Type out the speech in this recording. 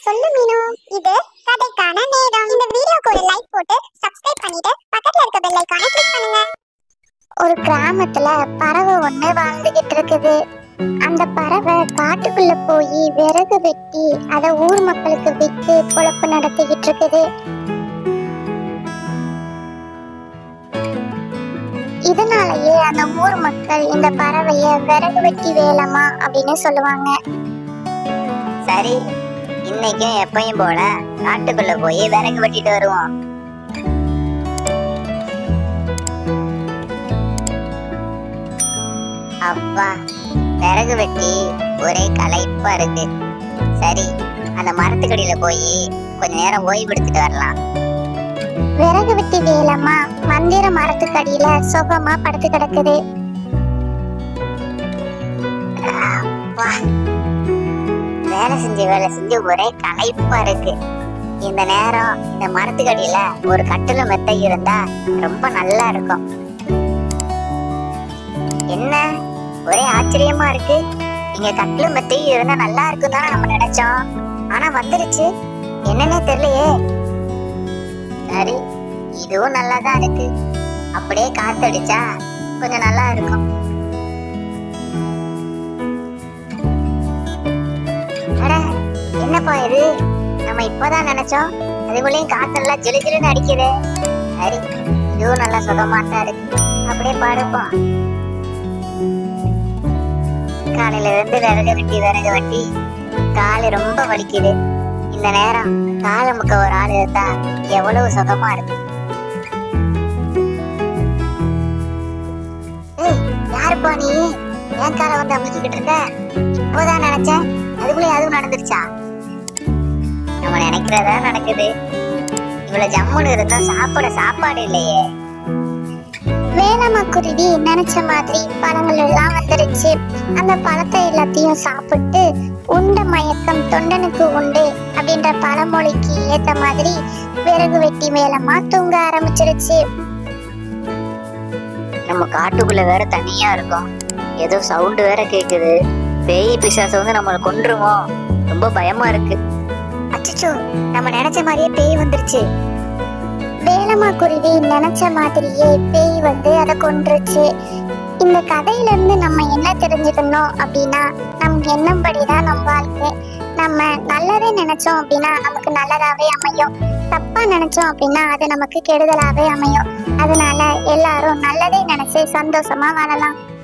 சொல்லு மீனு இது கதைக்கான நேரம் இந்த வீடியோக்கு ஒரு லைக் போட்டு சப்ஸ்கிரைப் பண்ணிட்டு பக்கத்துல இருக்க பெல் ஐகானை கிளிக் பண்ணுங்க ஒரு கிராமத்துல பறவை ஒண்ணு வாழ்ந்துகிட்டு இருக்குது அந்த பறவை காட்டுக்குள்ள போய் விறகு வெட்டி அத ஊர் மக்களுக்கு வித்து பொழப்பு நடத்திக்கிட்டு இருக்குது இதனாலயே அந்த ஊர் மக்கள் இந்த பறவைய விறகு வெட்டி வேலமா அப்படின்னு சொல்லுவாங்க சரி இன்னைக்கும் எப்பயும் போல காட்டுக்குள்ள போய் விறகு வெட்டிட்டு வருவோம் அப்பா விறகு வெட்டி ஒரே களைப்பா இருக்கு சரி அந்த மரத்துக்கடியில போய் கொஞ்ச நேரம் ஓய்வு எடுத்துட்டு வரலாம் விறகு வெட்டி வேலமா மந்திர மரத்துக்கு அடியில சுகமா படுத்து கிடக்குது அப்பா வேலை செஞ்சு வேலை செஞ்சு ஒரே களைப்பா இருக்கு இந்த நேரம் இந்த மரத்துக்கடியில ஒரு கட்டில மெத்தை இருந்தா ரொம்ப நல்லா இருக்கும் என்ன ஒரே ஆச்சரியமா இருக்கு இங்க கட்டில மெத்தையும் இருந்தா நல்லா இருக்கும் தானே நம்ம நினைச்சோம் ஆனா வந்துருச்சு என்னன்னே தெரியலையே சரி இதுவும் நல்லா தான் இருக்கு அப்படியே காத்தடிச்சா கொஞ்சம் நல்லா இருக்கும் அட என்னப்பா இது நம்ம இப்பதான் நினைச்சோம் அதுக்குள்ளேயும் காத்தெல்லாம் ஜிலு ஜிலுன்னு அடிக்குது சரி இதுவும் நல்லா சுகமா தான் இருக்கு அப்படியே பாடுப்போம் காலையில இருந்து விறகு வெட்டி விறகு வெட்டி காலு ரொம்ப வலிக்குது இந்த நேரம் காலை முக்க ஒரு ஆள் இருந்தா எவ்வளவு சுகமா இருக்கு ஏய் யாருப்பா நீ என் காலை வந்து அமைச்சுக்கிட்டு இருக்க இப்போதான் நினைச்சேன் அதுக்குள்ளே அதுவும் நடந்துருச்சா நம்ம நினைக்கிறதா நடக்குது இவ்வளவு ஜம்முன்னு இருந்தா சாப்பிட சாப்பாடு இல்லையே வேலம்மா குருவி நினைச்ச மாதிரி பழங்கள் எல்லாம் வந்துருச்சு அந்த பழத்தை எல்லாத்தையும் சாப்பிட்டு உண்ட மயக்கம் தொண்டனுக்கு உண்டு அப்படின்ற பழமொழிக்கு ஏத்த மாதிரி விறகு வெட்டி வேலம்மா தூங்க ஆரம்பிச்சிருச்சு நம்ம காட்டுக்குள்ள வேற தனியா இருக்கோம் ஏதோ சவுண்ட் வேற கேக்குது பேய் பிசாசு வந்து நம்மளை கொன்றுமோ ரொம்ப பயமா இருக்கு அச்சச்சோ நம்ம நினைச்ச மாதிரியே பேய் வந்துருச்சு வேலம்மா குருவி நினைச்ச மாதிரியே பேய் வந்து அதை கொன்றுச்சு இந்த கதையில இருந்து நம்ம என்ன தெரிஞ்சுக்கணும் அப்படின்னா நம் எண்ணம்படிதான் நம் வாழ்க்கை நம்ம நல்லதே நினைச்சோம் அப்படின்னா நமக்கு நல்லதாவே அமையும் தப்பா நினைச்சோம் அப்படின்னா அது நமக்கு கெடுதலாவே அமையும் அதனால எல்லாரும் நல்லதே நினைச்சு சந்தோஷமா வாழலாம்